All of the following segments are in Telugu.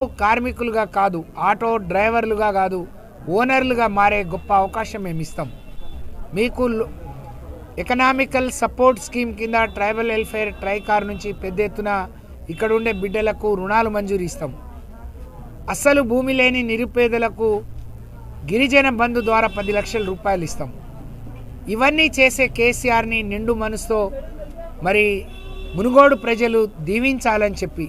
కార్మికులుగా కాదు ఆటో డ్రైవర్లుగా కాదు ఓనర్లుగా మారే గొప్ప అవకాశం మేము ఇస్తాం మీకు లు- ఎకనామికల్ సపోర్ట్ స్కీమ్ కింద ట్రైబల్ వెల్ఫేర్ ట్రైకార్ నుంచి పెద్ద ఎత్తున ఇక్కడ ఉండే బిడ్డలకు రుణాలు మంజూరు ఇస్తాం అస్సలు భూమి లేని నిరుపేదలకు గిరిజన బంధు ద్వారా పది లక్షల రూపాయలు ఇస్తాం ఇవన్నీ చేసే కేసీఆర్ని నిండు మనసుతో మరి మునుగోడు ప్రజలు దీవించాలని చెప్పి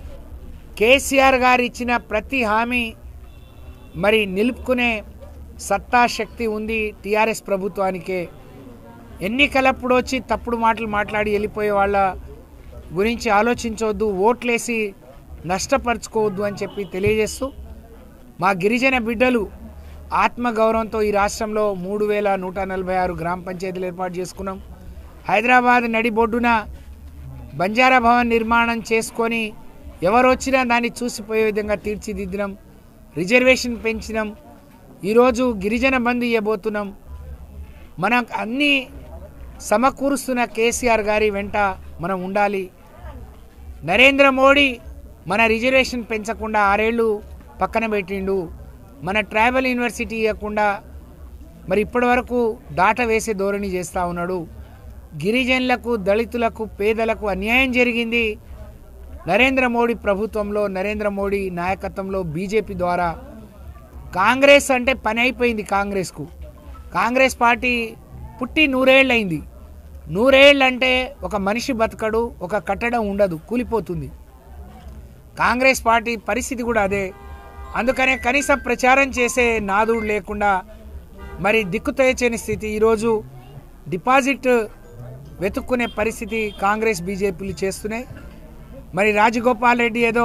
కేసీఆర్ గారు ఇచ్చిన ప్రతి హామీ మరి నిలుపుకునే సత్తా శక్తి ఉంది టీఆర్ఎస్ ప్రభుత్వానికే ఎన్నికలప్పుడు వచ్చి తప్పుడు మాటలు మాట్లాడి వెళ్ళిపోయే వాళ్ళ గురించి ఆలోచించవద్దు ఓట్లేసి నష్టపరుచుకోవద్దు అని చెప్పి తెలియజేస్తూ మా గిరిజన బిడ్డలు ఆత్మగౌరవంతో ఈ రాష్ట్రంలో మూడు వేల నూట నలభై ఆరు గ్రామ పంచాయతీలు ఏర్పాటు చేసుకున్నాం హైదరాబాద్ నడిబొడ్డున బంజారా భవన్ నిర్మాణం చేసుకొని ఎవరు వచ్చినా దాన్ని చూసిపోయే విధంగా తీర్చిదిద్దినాం రిజర్వేషన్ పెంచినాం ఈరోజు గిరిజన బంధు ఇవ్వబోతున్నాం మనం అన్నీ సమకూరుస్తున్న కేసీఆర్ గారి వెంట మనం ఉండాలి నరేంద్ర మోడీ మన రిజర్వేషన్ పెంచకుండా ఆరేళ్ళు పక్కన పెట్టిండు మన ట్రైబల్ యూనివర్సిటీ ఇవ్వకుండా మరి ఇప్పటి వరకు దాట వేసే ధోరణి చేస్తూ ఉన్నాడు గిరిజనులకు దళితులకు పేదలకు అన్యాయం జరిగింది నరేంద్ర మోడీ ప్రభుత్వంలో నరేంద్ర మోడీ నాయకత్వంలో బీజేపీ ద్వారా కాంగ్రెస్ అంటే పని అయిపోయింది కాంగ్రెస్కు కాంగ్రెస్ పార్టీ పుట్టి నూరేళ్ళయింది నూరేళ్ళు అంటే ఒక మనిషి బతకడు ఒక కట్టడం ఉండదు కూలిపోతుంది కాంగ్రెస్ పార్టీ పరిస్థితి కూడా అదే అందుకనే కనీసం ప్రచారం చేసే నాదుడు లేకుండా మరి దిక్కుతోచని స్థితి ఈరోజు డిపాజిట్ వెతుక్కునే పరిస్థితి కాంగ్రెస్ బీజేపీలు చేస్తున్నాయి మరి రాజగోపాల్ రెడ్డి ఏదో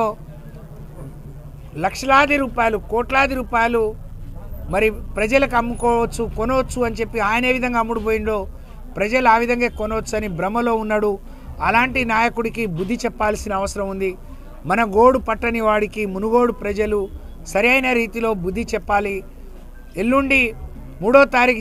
లక్షలాది రూపాయలు కోట్లాది రూపాయలు మరి ప్రజలకు అమ్ముకోవచ్చు కొనవచ్చు అని చెప్పి ఆయన ఏ విధంగా అమ్ముడుపోయిండో ప్రజలు ఆ విధంగా కొనవచ్చు అని భ్రమలో ఉన్నాడు అలాంటి నాయకుడికి బుద్ధి చెప్పాల్సిన అవసరం ఉంది మన గోడు పట్టని వాడికి మునుగోడు ప్రజలు సరైన రీతిలో బుద్ధి చెప్పాలి ఎల్లుండి మూడో తారీఖు